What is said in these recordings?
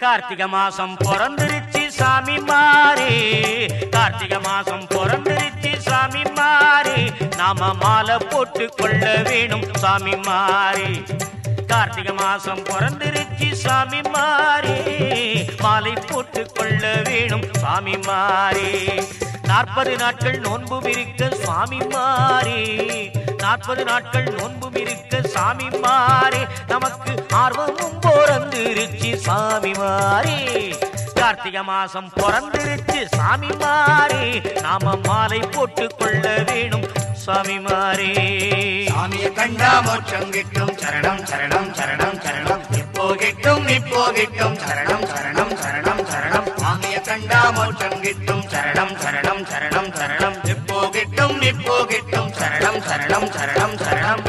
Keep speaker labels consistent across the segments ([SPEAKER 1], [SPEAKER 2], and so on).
[SPEAKER 1] கார்த்திகை மாசம் பிறந்துருச்சு சாமி மாறி கார்த்திகை மாசம் பிறந்துருச்சு சாமி மாறி நாம மாலை போட்டு கொள்ள வேணும் சாமி மாறி கார்த்திகை மாசம் பிறந்துருச்சு சாமி மாறி மாலை போட்டு கொள்ள வேணும் சாமி மாறி நாற்பது நாட்கள் நோன்பு இருக்க சுவாமி மாறி நாற்பது நாட்கள் நோன்பு இருக்க சாமி மாறி நமக்கு ஆர்வமும் பிறந்துருச்சு சாமி மாறி கார்த்திகை மாசம் பிறந்துருச்சு சாமி மாறி நாம மாலை போட்டு கொள்ள வேணும் சாமி மாறி
[SPEAKER 2] சாமியை கண்டா மோட்சம் கிட்டும் சரணம் சரணம் சரணம் சரணம் இப்போ கிட்டும் இப்போ கிட்டும் சரணம் சரணம் சரணம் சரணம் சாமியை கண்டா மோட்சம் கிட்டும் சரணம் சரணம் சரணம் சரணம் இப்போ கிட்டும் இப்போ கிட்டும் சரணம் சரணம் சரணம் சரணம்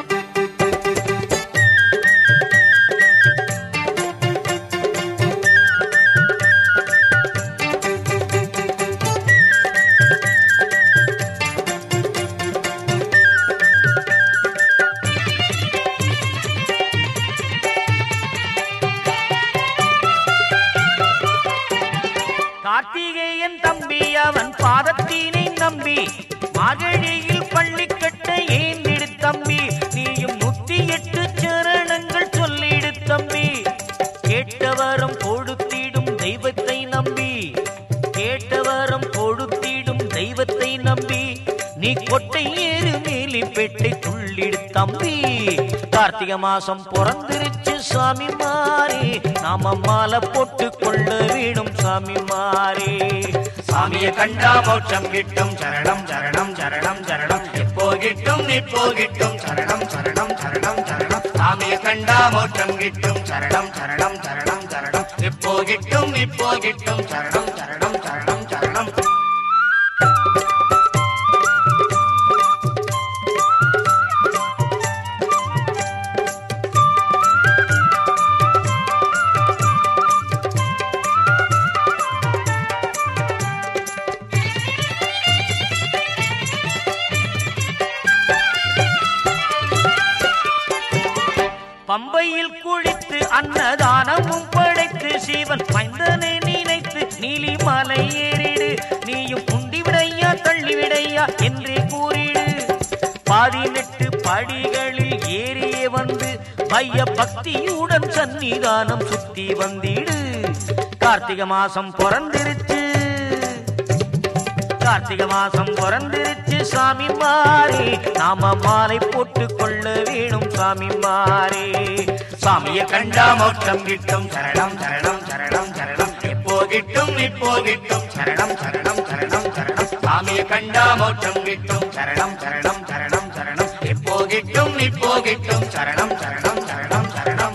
[SPEAKER 1] கார்த்திகேயன் தம்பி அவன் பாதத்தினை நம்பி மாகழியில் பள்ளி கட்ட ஏந்திடு தம்பி நீயும் நூத்தி எட்டு சரணங்கள் சொல்லிடு தம்பி கேட்டவரம் கொடுத்திடும் தெய்வத்தை நம்பி கேட்டவரம் கொடுத்திடும் தெய்வத்தை நம்பி நீ கொட்டை ஏறு மேலி பெட்டை துள்ளிடு தம்பி கார்த்திகை மாசம் பிறந்திருச்சு சாமி மாறி நாம மாலை போட்டு கொள்ள வேணும் சாமி மாறி
[SPEAKER 2] சாமியை கண்டா மோட்சம் கிட்டும் சரணம் சரணம் சரணம் சரணம் இப்போ கிட்டும் இப்போ கிட்டும் சரணம் சரணம் சரணம் சரணம் சாமியை கண்டா மோட்சம் கிட்டும் சரணம் சரணம் சரணம் சரணம் இப்போ கிட்டும் இப்போ கிட்டும் சரணம் சரணம் சரணம் சரணம்
[SPEAKER 1] பம்பையில் குளித்து அன்னதானமும் படைத்து சிவன் மைந்தனை நினைத்து நீலி மலை ஏறிடு நீயும் உண்டி விடையா தள்ளி விடையா என்றே கூறிடு பதினெட்டு படிகளில் ஏறியே வந்து பைய பக்தியுடன் சன்னிதானம் சுத்தி வந்திடு கார்த்திகை மாசம் பிறந்திருச்சு கார்த்திகை மாசம் பிறந்திருச்சு சாமி மாறி நாம மாலை போட்டு கொள்ள வேணும் சாமி மாறி
[SPEAKER 2] சாமியை கண்டா மோட்சம் கிட்டும் சரணம் சரணம் சரணம் சரணம் இப்போ கிட்டும் இப்போ கிட்டும் சரணம் சரணம் சரணம் சரணம் சாமியை கண்டா மோட்சம் கிட்டும் சரணம் சரணம் சரணம் சரணம் இப்போ கிட்டும் இப்போ கிட்டும் சரணம் சரணம் சரணம் சரணம்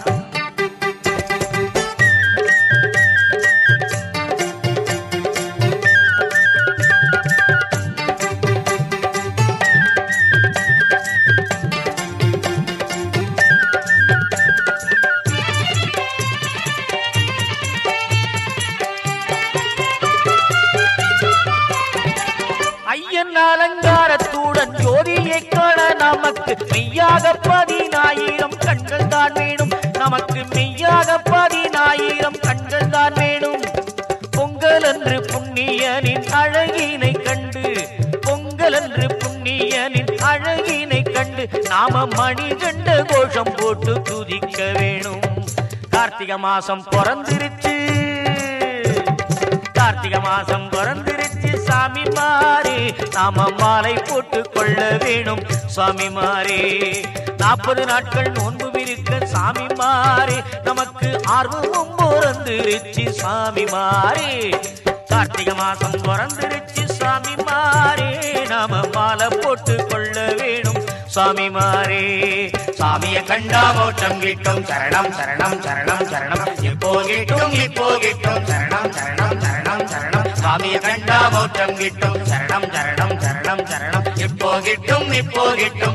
[SPEAKER 1] ஐயன் அலங்காரத்துடன் ஜோதியை காண நமக்கு மெய்யாக பதினாயிரம் கண்கள் தான் வேணும் நமக்கு மெய்யாக பதினாயிரம் கண்கள் தான் வேணும் பொங்கல் அன்று புண்ணியனின் அழகினை கண்டு பொங்கல் அன்று புண்ணியனின் அழகினை கண்டு நாம மணி கண்ட கோஷம் போட்டு துதிக்க வேணும் கார்த்திகை மாசம் பிறந்திருச்சு கார்த்திகை மாசம் பிறந்திருச்சு சாமி மாறி நாம மாலை போட்டு கொள்ள வேணும் சாமி மாறி நாற்பது நாட்கள் நோன்பு இருக்க சாமி மாறி நமக்கு ஆர்வமும் பிறந்திருச்சு சாமி மாறி கார்த்திகை மாசம் பிறந்திருச்சு சாமி மாறி நாம மாலை போட்டு கொள்ள வேணும் சாமி மாறி
[SPEAKER 2] சாமியை கண்டா மோட்சம் கிட்டும் சரணம் சரணம் சரணம் சரணம் இப்போ கிட்டும் இப்போ கிட்டும் சரணம் சரணம் சரணம் சரணம் சாமியை கண்டா மோட்சம் கிட்டும் சரணம் சரணம் சரணம் சரணம் இப்போ கிட்டும் இப்போ கிட்டும்